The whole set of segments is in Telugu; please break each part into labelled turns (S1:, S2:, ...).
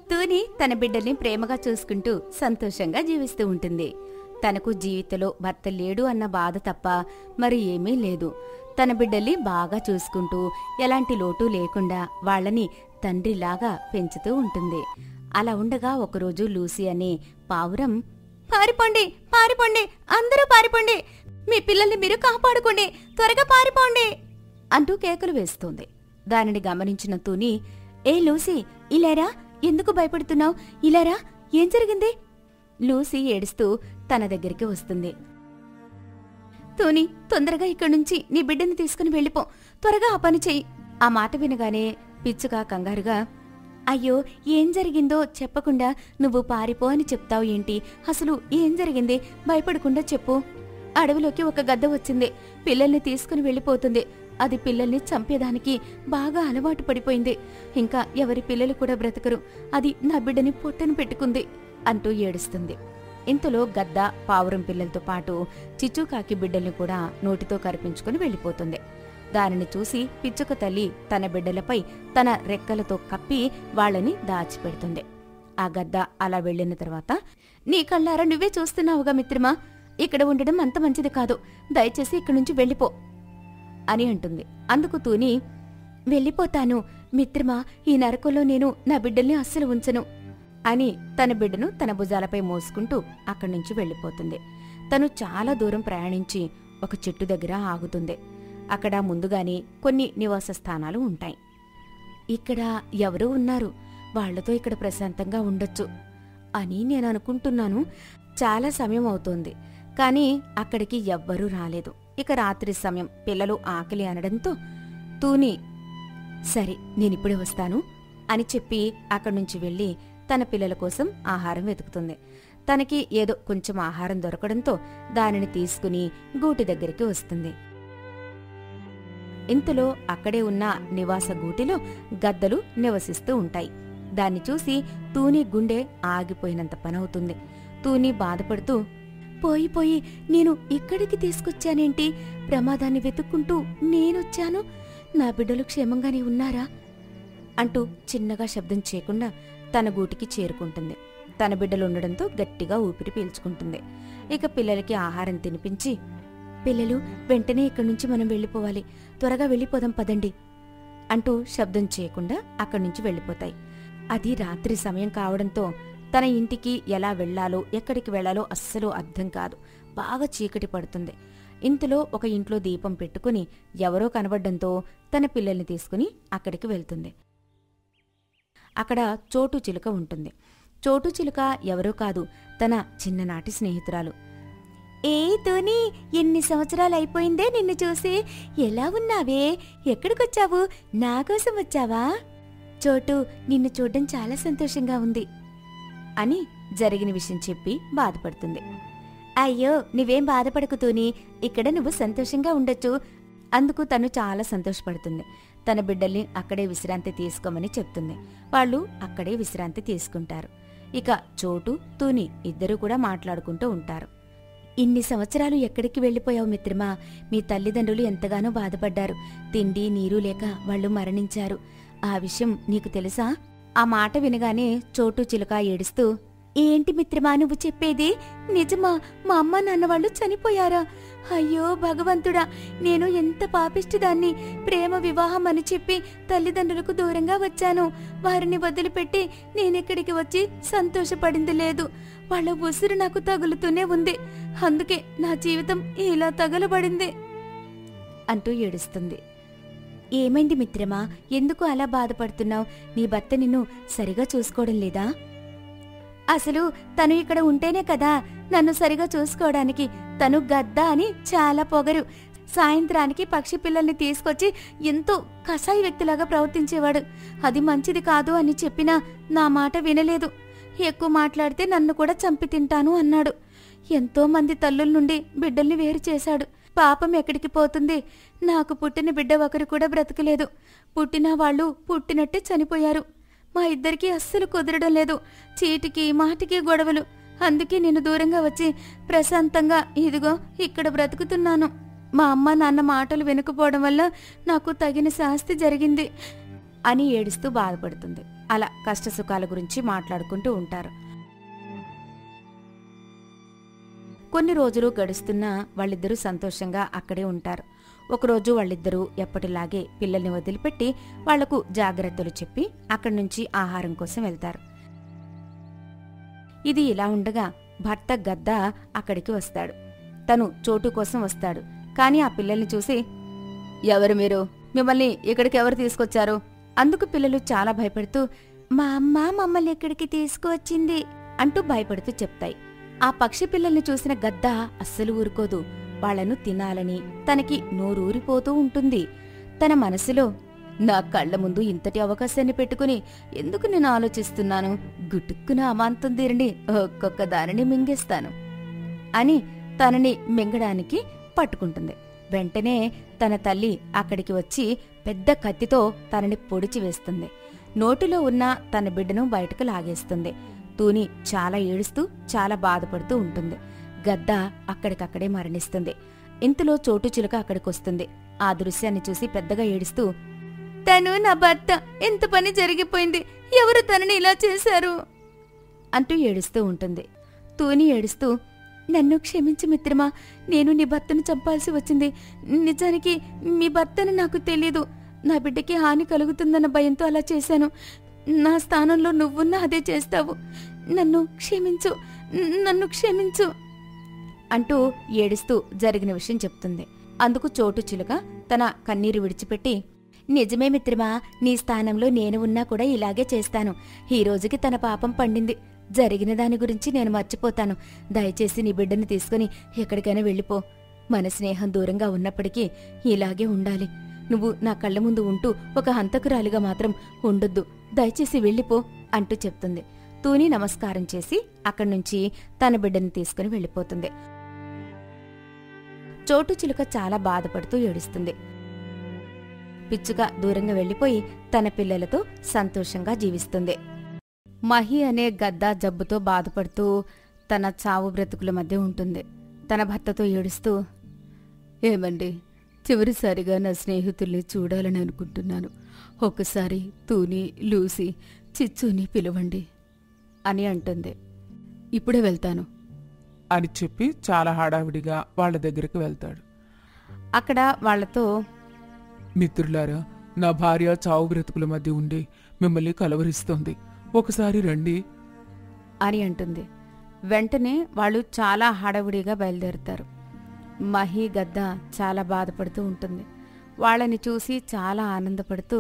S1: తూని తన బిడ్డల్ని ప్రేమగా చూసుకుంటూ సంతోషంగా జీవిస్తూ ఉంటుంది తనకు జీవితంలో భర్త లేడు అన్న బాధ తప్ప మరి ఏమీ లేదు తన బిడ్డల్ని బాగా చూసుకుంటూ ఎలాంటి లోటు లేకుండా వాళ్ళని తండ్రిలాగా పెంచుతూ ఉంటుంది అలా ఉండగా ఒకరోజు లూసీ అనే పావురం పారిపోండి పారిపోండి అందరూ పారిపోండి మీ పిల్లల్ని మీరు కాపాడుకోండి త్వరగా పారిపోండి అంటూ కేకలు వేస్తుంది దానిని గమనించిన తుని ఏ లూసీ ఇలారా ఎందుకు భయపడుతున్నావు ఇలారా ఏం జరిగింది లూసీ ఏడుస్తూ తన దగ్గరికి వస్తుంది తూని తొందరగా ఇక్కడి నుంచి నీ బిడ్డని తీసుకుని వెళ్ళిపో త్వరగా ఆ పని చెయ్యి ఆ మాట వినగానే పిచ్చుక కంగారుగా అయ్యో ఏం జరిగిందో చెప్పకుండా నువ్వు పారిపో అని చెప్తావు ఏంటి అసలు ఏం జరిగింది భయపడకుండా చెప్పు అడవిలోకి ఒక గద్ద వచ్చింది పిల్లల్ని తీసుకుని వెళ్ళిపోతుంది అది పిల్లల్ని చంపేదానికి బాగా అలవాటు పడిపోయింది ఇంకా ఎవరి పిల్లలు కూడా బ్రతకరు అది నా బిడ్డని పొట్టను పెట్టుకుంది అంటూ ఏడుస్తుంది ఇంతలో గద్ద పావురం పిల్లలతో పాటు చిచ్చుకాకి బిడ్డల్ని కూడా నోటితో కరిపించుకుని వెళ్ళిపోతుంది దానిని చూసి పిచ్చుక తల్లి తన బిడ్డలపై తన రెక్కలతో కప్పి వాళ్ళని దాచిపెడుతుంది ఆ గద్ద అలా వెళ్ళిన తర్వాత నీ కళ్ళారా నువ్వే చూస్తున్నావుగా మిత్రమా ఇక్కడ ఉండడం అంత మంచిది కాదు దయచేసి ఇక్కడి నుంచి వెళ్ళిపో అని అంటుంది అందుకు తూని వెళ్ళిపోతాను మిత్రమా ఈ నరకంలో నేను నా బిడ్డల్ని అస్సలు ఉంచను అని తన బిడ్డను తన భుజాలపై మోసుకుంటూ అక్కడి నుంచి వెళ్ళిపోతుంది తను చాలా దూరం ప్రయాణించి ఒక చెట్టు దగ్గర ఆగుతుంది అక్కడ ముందుగానే కొన్ని నివాస స్థానాలు ఉంటాయి ఇక్కడ ఎవరో ఉన్నారు వాళ్లతో ఇక్కడ ప్రశాంతంగా ఉండొచ్చు అని నేను అనుకుంటున్నాను చాలా సమయం అవుతోంది కానీ అక్కడికి ఎవ్వరూ రాలేదు ఇక రాత్రి సమయం పిల్లలు ఆకలి అనడంతో తూని సరే నేనిప్పుడే వస్తాను అని చెప్పి అక్కడి నుంచి వెళ్ళి తన పిల్లల కోసం ఆహారం వెతుకుతుంది తనకి ఏదో కొంచెం ఆహారం దొరకడంతో దానిని తీసుకుని గూటి దగ్గరికి వస్తుంది ఇంతలో అక్కడే ఉన్న నివాస గూటిలో గద్దలు నివసిస్తూ ఉంటాయి దాన్ని చూసి తూని గుండె ఆగిపోయినంత పనవుతుంది తూని బాధపడుతూ పోయి పోయి నేను ఇక్కడికి తీసుకొచ్చానేంటి ప్రమాదాన్ని వెతుక్కుంటూ నేనొచ్చాను నా బిడ్డలు క్షేమంగానే ఉన్నారా అంటూ చిన్నగా శబ్దం చేయకుండా తన గూటికి చేరుకుంటుంది తన బిడ్డలు ఉండడంతో గట్టిగా ఊపిరి పీల్చుకుంటుంది ఇక పిల్లలకి ఆహారం తినిపించి పిల్లలు వెంటనే ఇక్కడి నుంచి మనం వెళ్ళిపోవాలి త్వరగా వెళ్ళిపోదాం పదండి అంటూ శబ్దం చేయకుండా అక్కడి నుంచి వెళ్ళిపోతాయి అది రాత్రి సమయం కావడంతో తన ఇంటికి ఎలా వెళ్ళాలో ఎక్కడికి వెళ్ళాలో అస్సలు అర్థం కాదు బాగా చీకటి పడుతుంది ఇంతలో ఒక ఇంట్లో దీపం పెట్టుకుని ఎవరో కనబడ్డంతో తన పిల్లల్ని తీసుకుని అక్కడికి వెళ్తుంది అక్కడ చోటు చిలుక ఉంటుంది చోటు చిలుక ఎవరో కాదు తన చిన్ననాటి స్నేహితురాలు ఏ తోని ఎన్ని సంవత్సరాలు అయిపోయిందే నిన్ను చూసి ఎలా ఉన్నావే ఎక్కడికొచ్చావు నా కోసం వచ్చావా చోటు నిన్ను చూడడం చాలా సంతోషంగా ఉంది అని జరిగిన విషయం చెప్పి బాధపడుతుంది అయ్యో నువ్వేం బాధపడకు తూని ఇక్కడ నువ్వు సంతోషంగా ఉండొచ్చు అందుకు తను చాలా సంతోషపడుతుంది తన బిడ్డల్ని అక్కడే విశ్రాంతి తీసుకోమని చెప్తుంది వాళ్ళు అక్కడే విశ్రాంతి తీసుకుంటారు ఇక చోటు తూని ఇద్దరూ కూడా మాట్లాడుకుంటూ ఉంటారు ఇన్ని సంవత్సరాలు ఎక్కడికి వెళ్ళిపోయావు మిత్రమా మీ తల్లిదండ్రులు ఎంతగానో బాధపడ్డారు తిండి నీరు లేక వాళ్ళు మరణించారు ఆ విషయం నీకు తెలుసా ఆ మాట వినగానే చోటు చిలుక ఏడుస్తూ ఏంటి మిత్రమా నువ్వు చెప్పేది నిజమా మా అమ్మ నాన్న వాళ్ళు చనిపోయారా అయ్యో భగవంతుడా నేను ఎంత పాపిష్టిదాన్ని ప్రేమ వివాహం అని చెప్పి తల్లిదండ్రులకు దూరంగా వచ్చాను వారిని వదిలిపెట్టి నేనెక్కడికి వచ్చి సంతోషపడింది లేదు వాళ్ళ ఉసురు నాకు తగులుతూనే ఉంది అందుకే నా జీవితం ఇలా తగలబడింది అంటూ ఏడుస్తుంది ఏమైంది మిత్రమా ఎందుకు అలా బాధపడుతున్నావు నీ భర్త నిన్ను సరిగా చూసుకోవడం లేదా అసలు తను ఇక్కడ ఉంటేనే కదా నన్ను సరిగా చూసుకోవడానికి తను గద్ద అని చాలా పొగరు సాయంత్రానికి పక్షి పిల్లల్ని తీసుకొచ్చి ఎంతో కసాయి వ్యక్తిలాగా ప్రవర్తించేవాడు అది మంచిది కాదు అని చెప్పినా నా మాట వినలేదు ఎక్కువ మాట్లాడితే నన్ను కూడా చంపి తింటాను అన్నాడు ఎంతో మంది తల్లుల నుండి బిడ్డల్ని వేరు చేశాడు పాపం ఎక్కడికి పోతుంది నాకు పుట్టిన బిడ్డ ఒకరు కూడా బ్రతకలేదు పుట్టిన వాళ్ళు పుట్టినట్టే చనిపోయారు మా ఇద్దరికీ అస్సలు కుదరడం లేదు చీటికి మాటికి గొడవలు అందుకే నేను దూరంగా వచ్చి ప్రశాంతంగా ఇదిగో ఇక్కడ బ్రతుకుతున్నాను మా అమ్మ నాన్న మాటలు వినకపోవడం వల్ల నాకు తగిన శాస్తి జరిగింది అని ఏడుస్తూ బాధపడుతుంది అలా కష్టసుఖాల గురించి మాట్లాడుకుంటూ ఉంటారు కొన్ని రోజులు గడుస్తున్నా వాళ్ళిద్దరూ సంతోషంగా అక్కడే ఉంటారు ఒకరోజు వాళ్ళిద్దరూ ఎప్పటిలాగే పిల్లల్ని వదిలిపెట్టి వాళ్లకు జాగ్రత్తలు చెప్పి అక్కడి నుంచి ఆహారం కోసం వెళ్తారు ఇది ఇలా ఉండగా భర్త గద్ద అక్కడికి వస్తాడు తను చోటు కోసం వస్తాడు కాని ఆ పిల్లల్ని చూసి ఎవరు మీరు మిమ్మల్ని ఇక్కడికి ఎవరు తీసుకొచ్చారు అందుకు పిల్లలు చాలా భయపడుతూ మా అమ్మ మమ్మల్ని ఇక్కడికి తీసుకువచ్చింది అంటూ భయపడుతూ చెప్తాయి ఆ పక్షి పిల్లల్ని చూసిన గద్ద అస్సలు ఊరుకోదు వాళ్లను తినాలని తనకి నోరూరిపోతూ ఉంటుంది తన మనసులో నా కళ్ల ముందు ఇంతటి అవకాశాన్ని పెట్టుకుని ఎందుకు నేను ఆలోచిస్తున్నాను గుటుక్కున అమాంతం తీరిని ఒక్కొక్క దానిని మింగేస్తాను అని తనని మింగడానికి పట్టుకుంటుంది వెంటనే తన తల్లి అక్కడికి వచ్చి పెద్ద కత్తితో తనని పొడిచి వేస్తుంది నోటిలో ఉన్న తన బిడ్డను బయటకు లాగేస్తుంది తూని చాలా ఏడుస్తూ చాలా బాధపడుతూ ఉంటుంది గద్ద అక్కడికక్కడే మరణిస్తుంది ఇంతలో చోటు చిలుక అక్కడికొస్తుంది ఆ దృశ్యాన్ని చూసి పెద్దగా ఏడుస్తూ తను నా భర్త ఎంత పని జరిగిపోయింది ఎవరు తనని ఇలా చేశారు అంటూ ఏడుస్తూ ఉంటుంది తూని ఏడుస్తూ నన్ను క్షమించు మిత్రమా నేను నీ భర్తను చంపాల్సి వచ్చింది నిజానికి మీ భర్తను నాకు తెలీదు నా బిడ్డకి హాని కలుగుతుందన్న భయంతో అలా చేశాను నా స్థానంలో నువ్వున్నా అదే చేస్తావు నన్ను క్షమించు నన్ను క్షమించు అంటూ ఏడుస్తూ జరిగిన విషయం చెప్తుంది అందుకు చోటు చిలుక తన కన్నీరు విడిచిపెట్టి నిజమే మిత్రమా నీ స్థానంలో నేను ఉన్నా కూడా ఇలాగే చేస్తాను ఈ రోజుకి తన పాపం పండింది జరిగిన దాని గురించి నేను మర్చిపోతాను దయచేసి నీ బిడ్డని తీసుకుని ఎక్కడికైనా వెళ్ళిపో మన స్నేహం దూరంగా ఉన్నప్పటికీ ఇలాగే ఉండాలి నువ్వు నా కళ్ళ ముందు ఉంటూ ఒక హంతకురాలిగా మాత్రం ఉండొద్దు దయచేసి వెళ్ళిపో అంటూ చెప్తుంది తూని నమస్కారం చేసి అక్కడి నుంచి తన బిడ్డని తీసుకుని వెళ్ళిపోతుంది చోటు చిలుక చాలా బాధపడుతూ ఏడుస్తుంది పిచ్చుక దూరంగా వెళ్ళిపోయి తన పిల్లలతో సంతోషంగా జీవిస్తుంది మహి అనే గద్ద జబ్బుతో బాధపడుతూ తన చావు బ్రతుకుల మధ్య ఉంటుంది తన భర్తతో ఏడుస్తూ ఏమండి చివరిసారిగా నా స్నేహితుల్ని చూడాలని అనుకుంటున్నాను ఒకసారి తూని లూసి చిచ్చుని పిలవండి అని అంటుంది ఇప్పుడే వెళ్తాను
S2: అని చెప్పి చాలా హడావిడిగా వాళ్ళ దగ్గరికి వెళ్తాడు
S1: అక్కడ వాళ్లతో
S2: మిత్రులారా నా భార్య చావు బ్రతుకుల మధ్య ఉండి మిమ్మల్ని కలవరిస్తోంది ఒకసారి రండి
S1: అని అంటుంది వెంటనే వాళ్ళు చాలా హడావుడిగా బయలుదేరుతారు మహి గద్ద చాలా బాధపడుతూ ఉంటుంది వాళ్ళని చూసి చాలా ఆనందపడుతూ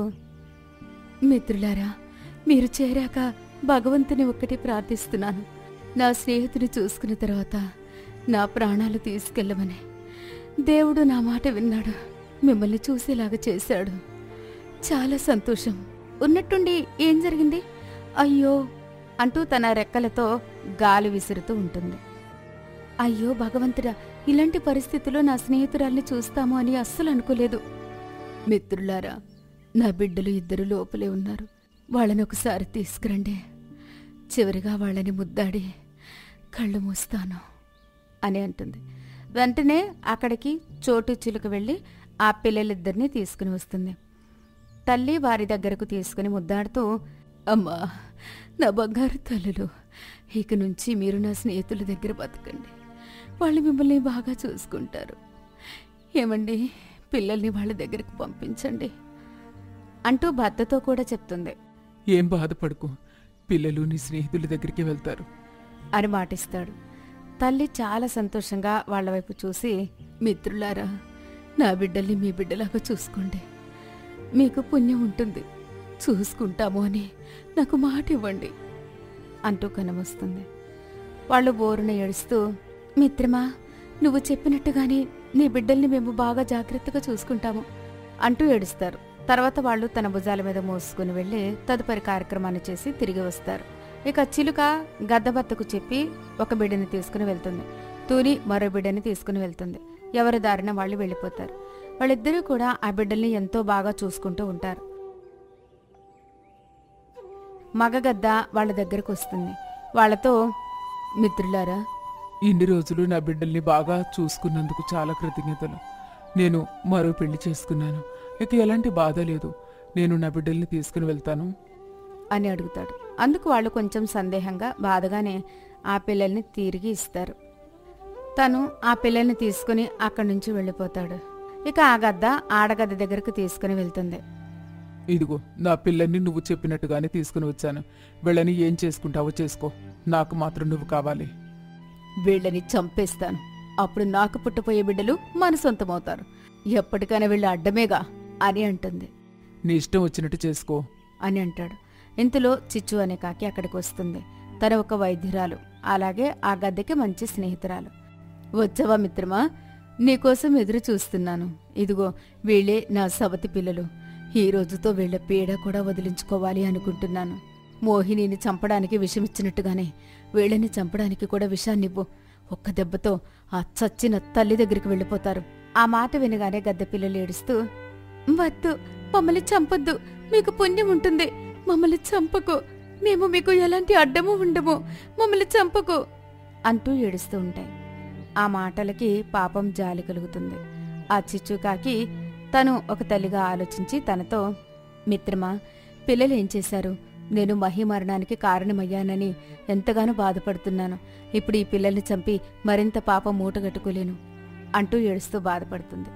S1: మిత్రులారా మీరు చేరాక భగవంతుని ఒక్కటి ప్రార్థిస్తున్నాను నా స్నేహితుని చూసుకున్న తర్వాత నా ప్రాణాలు తీసుకెళ్ళమని దేవుడు నా మాట విన్నాడు మిమ్మల్ని చూసేలాగా చేశాడు చాలా సంతోషం ఉన్నట్టుండి ఏం జరిగింది అయ్యో అంటూ తన రెక్కలతో గాలి విసురుతూ ఉంటుంది అయ్యో భగవంతుడా ఇలాంటి పరిస్థితుల్లో నా స్నేహితురాల్ని చూస్తాము అని అస్సలు అనుకోలేదు మిత్రులారా నా బిడ్డలు ఇద్దరు లోపలే ఉన్నారు వాళ్ళని ఒకసారి తీసుకురండి చివరిగా వాళ్ళని ముద్దాడి కళ్ళు మూస్తాను అని అంటుంది వెంటనే అక్కడికి చోటు చిలుక వెళ్ళి ఆ పిల్లలిద్దరినీ తీసుకుని వస్తుంది తల్లి వారి దగ్గరకు తీసుకుని ముద్దాడుతూ అమ్మా నా బంగారు తల్లులు ఇక నుంచి మీరు నా స్నేహితుల దగ్గర బతకండి వాళ్ళు మిమ్మల్ని బాగా చూసుకుంటారు ఏమండి పిల్లల్ని వాళ్ళ దగ్గరకు పంపించండి అంటూ భర్తతో కూడా చెప్తుంది
S2: ఏం బాధపడకు పిల్లలు నీ స్నేహితుల దగ్గరికి వెళ్తారు
S1: అని మాటిస్తాడు తల్లి చాలా సంతోషంగా వాళ్ళ వైపు చూసి మిత్రులారా నా బిడ్డల్ని మీ బిడ్డలాగా చూసుకోండి మీకు పుణ్యం ఉంటుంది చూసుకుంటాము అని నాకు మాట ఇవ్వండి అంటూ కనమొస్తుంది వాళ్ళు బోరున ఏడుస్తూ మిత్రమా నువ్వు చెప్పినట్టుగానే నీ బిడ్డల్ని మేము బాగా జాగ్రత్తగా చూసుకుంటాము అంటూ ఏడుస్తారు తర్వాత వాళ్ళు తన భుజాల మీద మోసుకుని వెళ్లి తదుపరి కార్యక్రమాన్ని చేసి తిరిగి వస్తారు ఇక చిలుక గద్దభర్తకు చెప్పి ఒక బిడ్డని తీసుకుని వెళ్తుంది తూని మరో బిడ్డని తీసుకుని వెళ్తుంది ఎవరి దారిన వాళ్ళు వెళ్ళిపోతారు వాళ్ళిద్దరూ కూడా ఆ బిడ్డల్ని ఎంతో బాగా చూసుకుంటూ ఉంటారు మగగద్ద వాళ్ళ దగ్గరకు వస్తుంది వాళ్ళతో మిత్రులారా
S2: ఇన్ని రోజులు నా బిడ్డల్ని బాగా చూసుకున్నందుకు చాలా కృతజ్ఞతలు నేను మరో పెళ్లి చేసుకున్నాను ఇక ఎలాంటి బాధ లేదు నేను నా బిడ్డల్ని తీసుకుని వెళ్తాను
S1: అని అడుగుతాడు అందుకు వాళ్ళు కొంచెం సందేహంగా బాధగానే ఆ పిల్లల్ని తిరిగి ఇస్తారు తను ఆ పిల్లల్ని తీసుకుని అక్కడి నుంచి వెళ్ళిపోతాడు ఇక ఆ గద్ద ఆడగద్ద దగ్గరకు తీసుకుని వెళ్తుంది
S2: ఇదిగో నా పిల్లల్ని నువ్వు చెప్పినట్టుగానే తీసుకుని వచ్చాను వీళ్ళని ఏం చేసుకుంటావో చేసుకో నాకు మాత్రం నువ్వు కావాలి
S1: వీళ్ళని చంపేస్తాను అప్పుడు నాకు పుట్టపోయే బిడ్డలు మన సొంతమవుతారు ఎప్పటికైనా వీళ్ళ అడ్డమేగా అని అంటుంది
S2: నీ ఇష్టం వచ్చినట్టు చేసుకో
S1: అని అంటాడు ఇంతలో చిచ్చు అనే కాకి అక్కడికి వస్తుంది తన ఒక వైద్యురాలు అలాగే ఆ గద్దెకి మంచి స్నేహితురాలు వచ్చావా మిత్రమా నీకోసం ఎదురు చూస్తున్నాను ఇదిగో వీళ్ళే నా సవతి పిల్లలు ఈ రోజుతో వీళ్ళ పీడ కూడా వదిలించుకోవాలి అనుకుంటున్నాను మోహినిని చంపడానికి విషమిచ్చినట్టుగానే వీళ్ళని చంపడానికి కూడా విషాన్నివ్వు ఒక్క దెబ్బతో ఆ చచ్చిన తల్లి దగ్గరికి వెళ్ళిపోతారు ఆ మాట వినగానే గద్దె పిల్లలు ఏడుస్తూ వద్దు మమ్మల్ని చంపొద్దు మీకు పుణ్యం ఉంటుంది మమ్మల్ని చంపకు మేము మీకు ఎలాంటి అడ్డము ఉండము మమ్మల్ని చంపకు అంటూ ఏడుస్తూ ఉంటాయి ఆ మాటలకి పాపం జాలి కలుగుతుంది ఆ చిచ్చుకాకి తను ఒక తల్లిగా ఆలోచించి తనతో మిత్రమా పిల్లలు ఏం చేశారు నేను మహి మరణానికి కారణమయ్యానని ఎంతగానో బాధపడుతున్నాను ఇప్పుడు ఈ పిల్లల్ని చంపి మరింత పాపం మూటగట్టుకోలేను అంటూ ఏడుస్తూ బాధపడుతుంది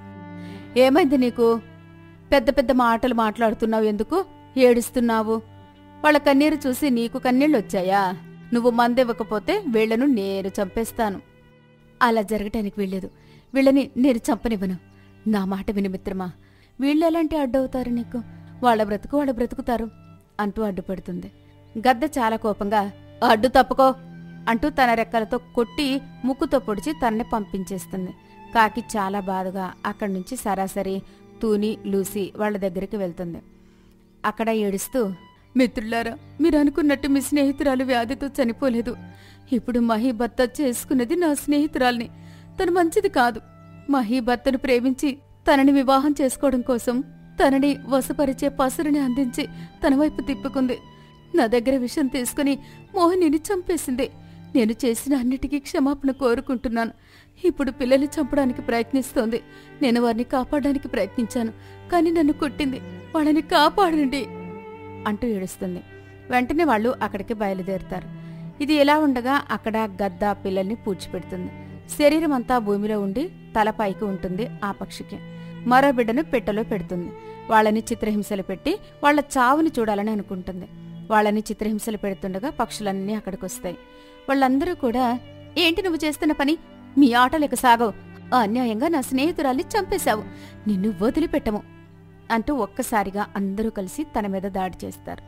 S1: ఏమైంది నీకు పెద్ద పెద్ద మాటలు మాట్లాడుతున్నావు ఎందుకు ఏడుస్తున్నావు వాళ్ళ కన్నీరు చూసి నీకు కన్నీళ్ళు వచ్చాయా నువ్వు మందివ్వకపోతే వీళ్లను నేను చంపేస్తాను అలా జరగటానికి వీల్లేదు వీళ్ళని నేను చంపనివ్వను నా మాట విని మిత్రమా వీళ్ళెలాంటి అడ్డవుతారు నీకు వాళ్ళ బ్రతుకు వాళ్ళ బ్రతుకుతారు అంటూ అడ్డుపడుతుంది గద్ద చాలా కోపంగా అడ్డు తప్పుకో అంటూ తన రెక్కలతో కొట్టి ముక్కుతో పొడిచి తనని పంపించేస్తుంది కాకి చాలా బాధగా అక్కడి నుంచి సరాసరి తూని లూసి వాళ్ళ దగ్గరికి వెళ్తుంది అక్కడ ఏడుస్తూ మిత్రులారా మీరు అనుకున్నట్టు మీ స్నేహితురాలు వ్యాధితో చనిపోలేదు ఇప్పుడు మహీ భర్త చేసుకున్నది నా స్నేహితురాల్ని తను మంచిది కాదు మహీ భర్తను ప్రేమించి తనని వివాహం చేసుకోవడం కోసం తనని వశపరిచే పసురుని అందించి తన వైపు తిప్పుకుంది నా దగ్గర విషయం తీసుకుని మోహినిని చంపేసింది నేను చేసిన అన్నిటికీ క్షమాపణ కోరుకుంటున్నాను ఇప్పుడు పిల్లల్ని చంపడానికి ప్రయత్నిస్తోంది నేను వారిని కాపాడడానికి ప్రయత్నించాను కానీ నన్ను కొట్టింది వాళ్ళని కాపాడండి అంటూ ఏడుస్తుంది వెంటనే వాళ్ళు అక్కడికి బయలుదేరుతారు ఇది ఎలా ఉండగా అక్కడ గద్ద పిల్లల్ని పూడ్చిపెడుతుంది శరీరం అంతా భూమిలో ఉండి తల పైకి ఉంటుంది ఆ పక్షికి మరో బిడ్డను పెట్టెలో పెడుతుంది వాళ్ళని చిత్రహింసలు పెట్టి వాళ్ళ చావుని చూడాలని అనుకుంటుంది వాళ్ళని చిత్రహింసలు పెడుతుండగా పక్షులన్నీ అక్కడికి వస్తాయి వాళ్ళందరూ కూడా ఏంటి నువ్వు చేస్తున్న పని మీ ఆటలేక సాగవు అన్యాయంగా నా స్నేహితురాల్ని చంపేశావు నిన్ను వదిలిపెట్టము అంటూ ఒక్కసారిగా అందరూ కలిసి తన మీద దాడి చేస్తారు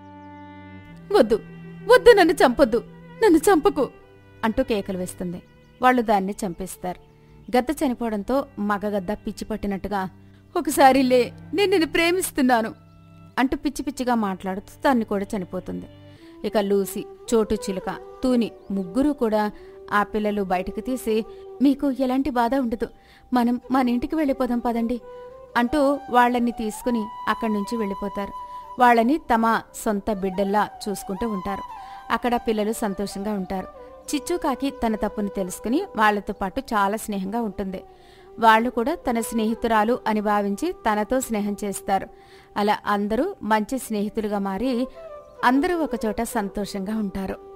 S1: వద్దు వద్దు నన్ను చంపొద్దు నన్ను చంపకు అంటూ కేకలు వేస్తుంది వాళ్ళు దాన్ని చంపేస్తారు గద్ద చనిపోవడంతో మగగద్ద పిచ్చి పట్టినట్టుగా ఒకసారి లే నేను నిన్ను ప్రేమిస్తున్నాను అంటూ పిచ్చి పిచ్చిగా మాట్లాడుతూ తన్ని కూడా చనిపోతుంది ఇక లూసి చోటు చిలుక తూని ముగ్గురు కూడా ఆ పిల్లలు బయటకు తీసి మీకు ఎలాంటి బాధ ఉండదు మనం మన ఇంటికి వెళ్ళిపోదాం పదండి అంటూ వాళ్ళని తీసుకుని అక్కడి నుంచి వెళ్ళిపోతారు వాళ్ళని తమ సొంత బిడ్డల్లా చూసుకుంటూ ఉంటారు అక్కడ పిల్లలు సంతోషంగా ఉంటారు చిచ్చుకాకి తన తప్పును తెలుసుకుని వాళ్లతో పాటు చాలా స్నేహంగా ఉంటుంది వాళ్ళు కూడా తన స్నేహితురాలు అని భావించి తనతో స్నేహం చేస్తారు అలా అందరూ మంచి స్నేహితులుగా మారి అందరూ ఒకచోట సంతోషంగా ఉంటారు